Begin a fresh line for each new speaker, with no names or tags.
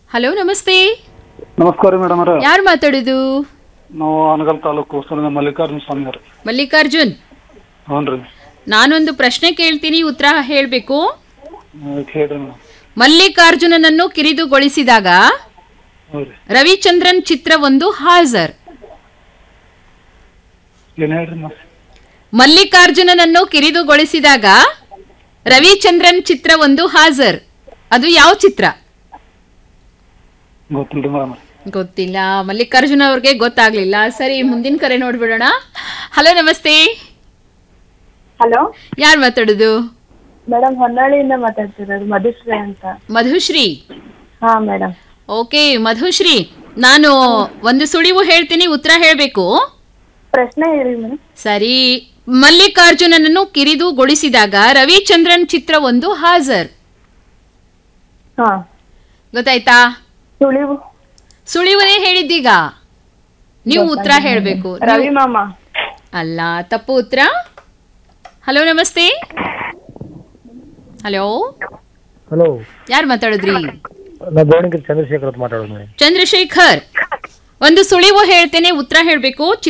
hello ನಮಸ್ತೆ
ನಮಸ್ಕಾರ madam ಅವರ
ಯಾರು ಮಾತಾಡೋದು
ನಾವು ಅನಗಲ್ ತಾಲೂಕು ಸುರನ ಮಲ್ಲಿಕಾರ್ಜುನ ಸ್ವಾಮಿ ಅವ್ರಿ
ಮಲ್ಲಿಕಾರ್ಜುನ್
ಹ್ಞೂ ರೀ
ನಾನೊಂದು ಪ್ರಶ್ನೆ ಕೇಳ್ತೀನಿ ಉತ್ತರ ಹೇಳಬೇಕು
ಹೇಳ್ರಿ ಮೇಡಮ್
ಮಲ್ಲಿಕಾರ್ಜುನನನ್ನು ಕಿರಿದುಗೊಳಿಸಿದಾಗ
ಹ್ಞೂ ರೀ
ರವಿಚಂದ್ರನ್ ಚಿತ್ರವೊಂದು ಹಾಜರ್
ಏನು ಹೇಳ್ರಿ ಮತ್ತೆ
ಮಲ್ಲಿಕಾರ್ಜುನನನ್ನು ಕಿರಿದುಗೊಳಿಸಿದಾಗ ರವಿಚಂದ್ರನ್ ಚಿತ್ರವೊಂದು ಹಾಜರ್ ಅದು ಯಾವ ಚಿತ್ರ
ಗೊತ್ತಿಲ್ರಿ ಮೇಡಮ್
ಗೊತ್ತಿಲ್ಲ ಮಲ್ಲಿಕಾರ್ಜುನ ಅವ್ರಿಗೆ ಗೊತ್ತಾಗ್ಲಿಲ್ಲ ಸರಿ ಮುಂದಿನ ಕರೆ ನೋಡ್ಬಿಡೋಣ ಹಲೋ ನಮಸ್ತೆ
ಹಲೋ
ಯಾರು ಮಾತಾಡೋದು
ಮೇಡಮ್ ಹೊನ್ನಾಳಿಯಿಂದ ಮಾತಾಡ್ತಿರೋದು ಮಧುಶ್ರೀ ಅಂತ
ಮಧುಶ್ರೀ
ಹಾ ಮೇಡಮ್
ಓಕೆ ಮಧುಶ್ರೀ ನಾನು ಒಂದು ಸುಳಿವು ಹೇಳ್ತೀನಿ ಉತ್ತರ ಹೇಳಬೇಕು
ಪ್ರಶ್ನೆ ಹೇಳಿ ಮೇಡಮ್
ಸರಿ ಮಲ್ಲಿಕಾರ್ಜುನನನ್ನು ಕಿರಿದುಗೊಳಿಸಿದಾಗ ರವಿಚಂದ್ರನ್ ಚಿತ್ರ ಒಂದು ಹಾಜರ್
ಹಾ
ಗೊತ್ತಾಯ್ತಾ
ಸುಳಿವು
ಸುಳಿವನೇ ಹೇಳಿದ್ದೀಗ ನೀವು ಉತ್ತರ ಹೇಳಬೇಕು
ರವಿ ಮಾಮ
ಅಲ್ಲ ತಪ್ಪು ಉತ್ತರ ಹಲೋ ನಮಸ್ತೆ ಹಲೋ
ಹಲೋ
ಯಾರು ಮಾತಾಡಿದ್ರಿ
ನಾ ಗೋಣಿಗಿರಿ ಚಂದ್ರಶೇಖರ್ ಅಂತ ಮಾತಾಡೋದು ಮೇಡಮ್
ಚಂದ್ರಶೇಖರ್ ಒಂದು ಸುಳಿವು ಹೇಳ್ತೇನೆ ಉತ್ತರ ಹೇಳಬೇಕು